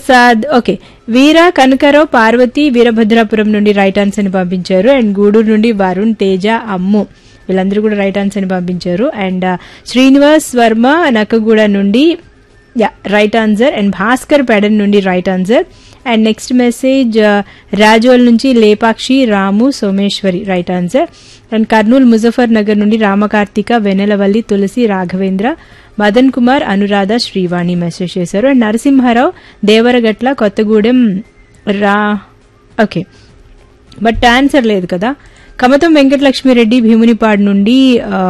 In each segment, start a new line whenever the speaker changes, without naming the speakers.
Prasad okay Veera Kanakarao Parvati Veerabhadrapuram నుండి right answer ని పంపించారు అండ్ గూడూరు నుండి వరుణ్ తేజ అమ్ము వీళ్ళందరూ కూడా రైట్ ఆన్సర్ ని పంపించారు అండ్ శ్రీనివాస్ వర్మ నక్కగూడ నుండి yeah right answer and Bhaskar Pedana నుండి right answer and next message Razole నుంచి Lepakshi Ramu Someswari right answer and Kurnool Muzaffar Nagar నుండి రామకార్తిక వెనెలవల్లి తులసి రాఘవేంద్ర మదన్ కుమార్ అనురాధ శ్రీవాణి మెసేజ్ చేశారు అండ్ నరసింహారావు దేవరగట్ల కొత్తగూడెం రా ఓకే బట్ ఆన్సర్ లేదు కదా కమతం వెంకటలక్ష్మిరెడ్డి భీమునిపాడు నుండి ఆ,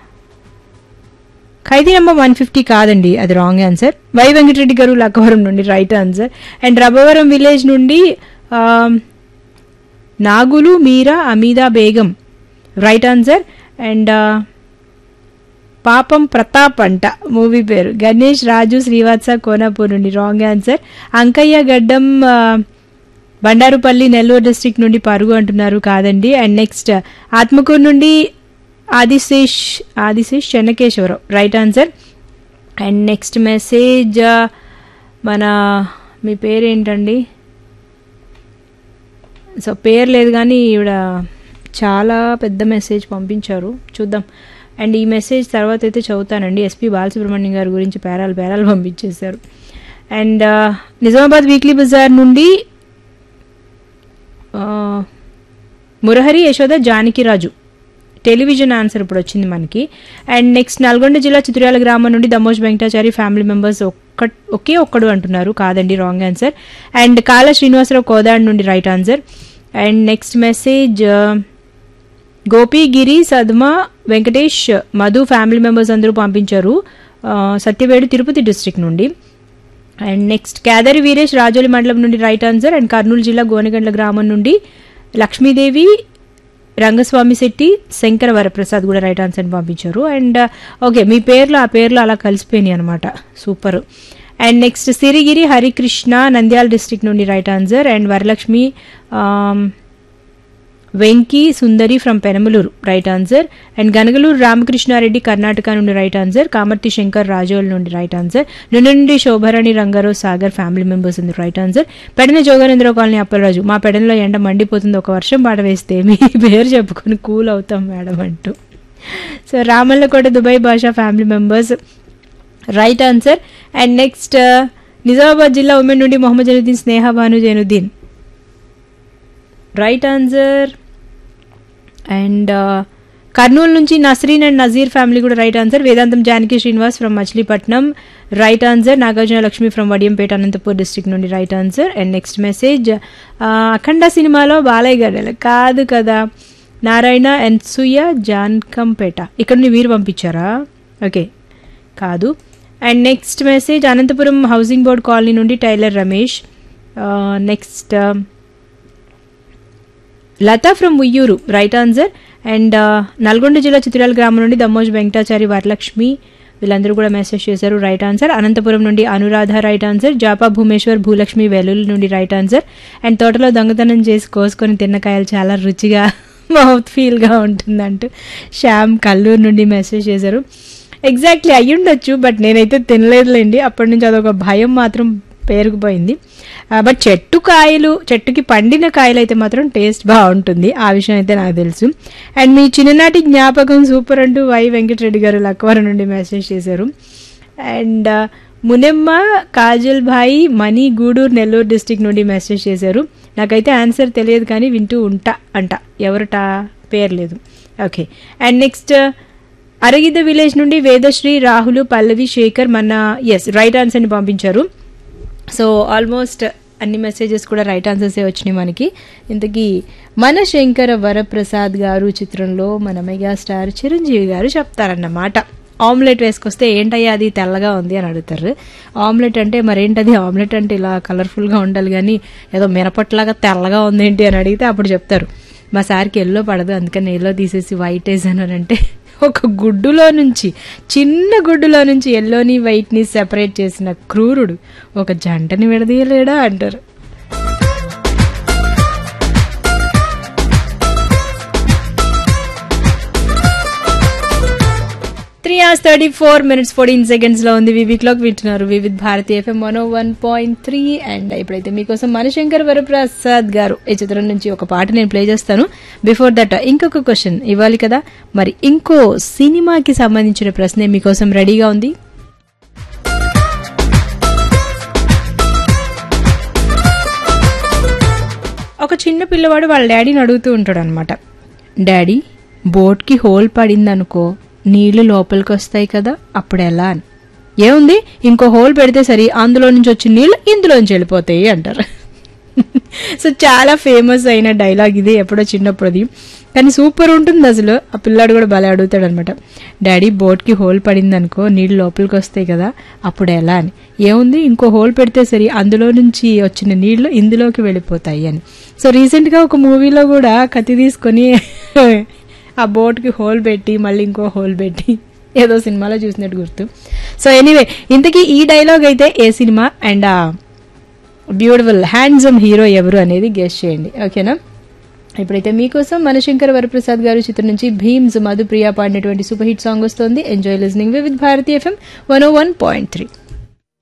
ఖైదీ నెంబర్ వన్ ఫిఫ్టీ కాదండి అది wrong answer why Venkatareddy garu Lakkavaram నుండి right answer and Rabavaram village నుండి ఆ, Nagulu Meera Ameeda Begum right answer and ఆ, పాపం ప్రతాప్ అంట మూవీ పేరు గణేష్ రాజు శ్రీవాత్స కోనాపూర్ నుండి రాంగ్ ఆన్సర్ అంకయ్య గడ్డం ఆ, బండారుపల్లి నెల్లూరు డిస్ట్రిక్ట్ నుండి పరుగు అంటున్నారు కాదండి అండ్ నెక్స్ట్ ఆత్మకూరు నుండి Adisesh Adisesh Chennakeswararao right answer and next message మన మీ పేరేంటండి సో పేరు లేదు కానీ ఈవిడ చాలా పెద్ద మెసేజ్ పంపించారు చూద్దాం అండ్ ఈ మెసేజ్ తర్వాత అయితే చదువుతానండి ఎస్పి బాలసుబ్రహ్మణ్యం గారి గురించి పేరాలు పేరాలు పంపించేశారు అండ్ నిజామాబాద్ వీక్లీ బజార్ నుండి ఆ, మురహరి యశోద జానకిరాజు టెలివిజన్ ఆన్సర్ ఇప్పుడు వచ్చింది మనకి అండ్ నెక్స్ట్ నల్గొండ జిల్లా చిత్రాల గ్రామం నుండి దమోజ్ వెంకటాచారి ఫ్యామిలీ మెంబర్స్ ఒక్క ఒకే ఒక్కడు అంటున్నారు కాదండి రాంగ్ ఆన్సర్ అండ్ కాల శ్రీనివాసరావు కోదాడ్ నుండి right answer and next message Gopigiri Sadma Venkatesh Madhu family members అందరూ పంపించారు ఆ, సత్యవేడు తిరుపతి డిస్ట్రిక్ట్ నుండి అండ్ నెక్స్ట్ కేదారి వీరేష్ రాజోలి మండలం నుండి రైట్ ఆన్సర్ అండ్ కర్నూలు జిల్లా గోనగండ్ల గ్రామం నుండి లక్ష్మీదేవి రంగస్వామి శెట్టి శంకర వరప్రసాద్ కూడా రైట్ ఆన్సర్ పంపించారు అండ్ ఓకే మీ పేర్లు ఆ పేర్లు అలా కలిసిపోయినాయి అనమాట super and next Sirigiri Harikrishna Nandyal district నుండి right answer and Varalakshmi um, Venky Sundari from Penamaluru right answer and Ganagaluru Ramakrishnareddy Karnataka నుండి రైట్ ఆన్సర్ కామర్తి శంకర్ రాజోల్ నుండి రైట్ ఆన్సర్ నుండి శోభారాణి రంగారావు సాగర్ ఫ్యామిలీ మెంబర్స్ ఉంది right answer Pedana Joganandarao colony Appalaraju మా పెడనలో ఎండ మండిపోతుంది ఒక వర్షం పాట వేస్తే మీ పేరు చెప్పుకొని కూల్ అవుతాం మేడం అంటూ so Ramallakota Dubai Basha family members right answer and next Nizamabad జిల్లా ఉమెన్ నుండి Mohammed Zainuddin Sneha Bhanu Zainuddin right answer and Kurnool నుంచి నస్రీన్ అండ్ నజీర్ ఫ్యామిలీ కూడా right answer Vedantam Janaki Srinivas from Machilipatnam right answer Nagarjuna Lakshmi from Vadiyampeta Anantapur district నుండి right answer and next message Akhanda సినిమాలో బాలయ్య గారు కాదు కదా నారాయణ అండ్ సుయ జాన్కంపేట ఇక్కడ నుండి వీరు పంపించారా ఓకే కాదు and next message Anantapuram housing board colony నుండి tailor Ramesh next Latha from Uyyuru right answer and Nalgonda జిల్లా చిత్రాల గ్రామం నుండి దమ్మోజ్ వెంకటాచారి వరలక్ష్మి వీళ్ళందరూ కూడా మెసేజ్ చేశారు రైట్ ఆన్సర్ అనంతపురం నుండి అనురాధ రైట్ ఆన్సర్ జాపా భూమేశ్వర్ భూలక్ష్మి వెల్లుల్లి నుండి రైట్ ఆన్సర్ అండ్ తోటలో దొంగతనం చేసి కోసుకొని తిన్న కాయలు చాలా రుచిగా మౌత్ ఫీల్గా ఉంటుందంటూ శ్యామ్ కల్లూరు నుండి మెసేజ్ చేశారు ఎగ్జాక్ట్లీ అయ్యుండొచ్చు బట్ నేనైతే తినలేదులేండి అప్పటి నుంచి అదొక భయం మాత్రం పేరుకుపోయింది బట్ చెట్టు కాయలు చెట్టుకి పండిన కాయలు అయితే మాత్రం టేస్ట్ బాగుంటుంది ఆ విషయం అయితే నాకు తెలుసు అండ్ మీ చిన్ననాటి జ్ఞాపకం సూపర్ అంటూ వై వెంకటరెడ్డి గారు లక్వరం నుండి మెసేజ్ చేశారు అండ్ మునెమ్మ కాజల్ భాయ్ మనీ గూడూరు నెల్లూరు డిస్టిక్ నుండి మెసేజ్ చేశారు నాకైతే ఆన్సర్ తెలియదు కానీ వింటూ ఉంటా అంట ఎవరట పేరు లేదు okay and next Aragidda village నుండి వేదశ్రీ రాహుల్ పల్లవి శేఖర్ మన ఎస్ రైట్ ఆన్సర్ని పంపించారు సో ఆల్మోస్ట్ అన్ని మెసేజెస్ కూడా రైట్ ఆన్సర్సే వచ్చినాయి మనకి ఇంతకీ మన శంకర వరప్రసాద్ గారు చిత్రంలో మన మెగాస్టార్ చిరంజీవి గారు చెప్తారన్నమాట ఆమ్లెట్ వేసుకొస్తే ఏంటయ్యా అది తెల్లగా ఉంది అని అడుగుతారు ఆమ్లెట్ అంటే మరేంటది ఆమ్లెట్ అంటే ఇలా కలర్ఫుల్గా ఉండాలి కానీ ఏదో మినపట్లాగా తెల్లగా ఉంది ఏంటి అని అడిగితే అప్పుడు చెప్తారు మా సార్కి ఎల్లో పడదు అందుకని ఎల్లో తీసేసి వైట్ వేసాను అంటే ఒక గుడ్డులో నుంచి చిన్న గుడ్డులో నుంచి ఎల్లోని వైట్ని సెపరేట్ చేసిన క్రూరుడు ఒక జంటని విడదీయలేడా అంటారు three hours thirty four minutes fourteen seconds లో ఉంది వివి క్లాక్ వింటున్నారు Vividh Bharati FM one one point three and ఇప్పుడైతే మీకోసం మణిశంకర్ వరప్రసాద్ గారు ఈ చిత్రం నుంచి ఒక పాట నేను ప్లే చేస్తాను బిఫోర్ దట్ ఇంకొక క్వశ్చన్ ఇవ్వాలి కదా మరి ఇంకో సినిమాకి సంబంధించిన ప్రశ్న మీకోసం రెడీగా ఉంది ఒక చిన్న పిల్లవాడు వాళ్ళ డాడీని అడుగుతూ ఉంటాడు అనమాట డాడీ బోట్కి హోల్ పడిందనుకో నీళ్లు లోపలికి వస్తాయి కదా అప్పుడు ఎలా అని ఏముంది ఇంకో హోల్ పెడితే సరి అందులో నుంచి వచ్చిన నీళ్ళు ఇందులోంచి వెళ్ళిపోతాయి అంటారు సో చాలా ఫేమస్ అయిన డైలాగ్ ఇది ఎప్పుడో చిన్నప్పుడుది కానీ సూపర్ ఉంటుంది అసలు ఆ పిల్లాడు కూడా భలే అడుగుతాడు అనమాట డాడీ బోట్కి హోల్ పడింది అనుకో నీళ్ళు లోపలికి వస్తాయి కదా అప్పుడు ఎలా అని ఏముంది ఇంకో హోల్ పెడితే సరి అందులో నుంచి వచ్చిన నీళ్లు ఇందులోకి వెళ్ళిపోతాయి అని సో రీసెంట్గా ఒక మూవీలో కూడా కత్తి తీసుకొని ఆ బోట్కి హోల్ పెట్టి మళ్ళీ ఇంకో హోల్ పెట్టి ఏదో సినిమాలో చూసినట్టు గుర్తు సో ఎనీవే ఇంతకీ ఈ డైలాగ్ అయితే ఏ సినిమా అండ్ ఆ బ్యూటిఫుల్ హ్యాండ్సమ్ హీరో ఎవరు అనేది గెస్ట్ చేయండి ఓకేనా ఇప్పుడైతే మీకోసం మనశంకర్ వరప్రసాద్ గారు చిత్రం నుంచి భీమ్స్ మధుప్రియ పాడినటువంటి సూపర్ హిట్ సాంగ్ వస్తుంది enjoy listening with Bharati FM one O one point three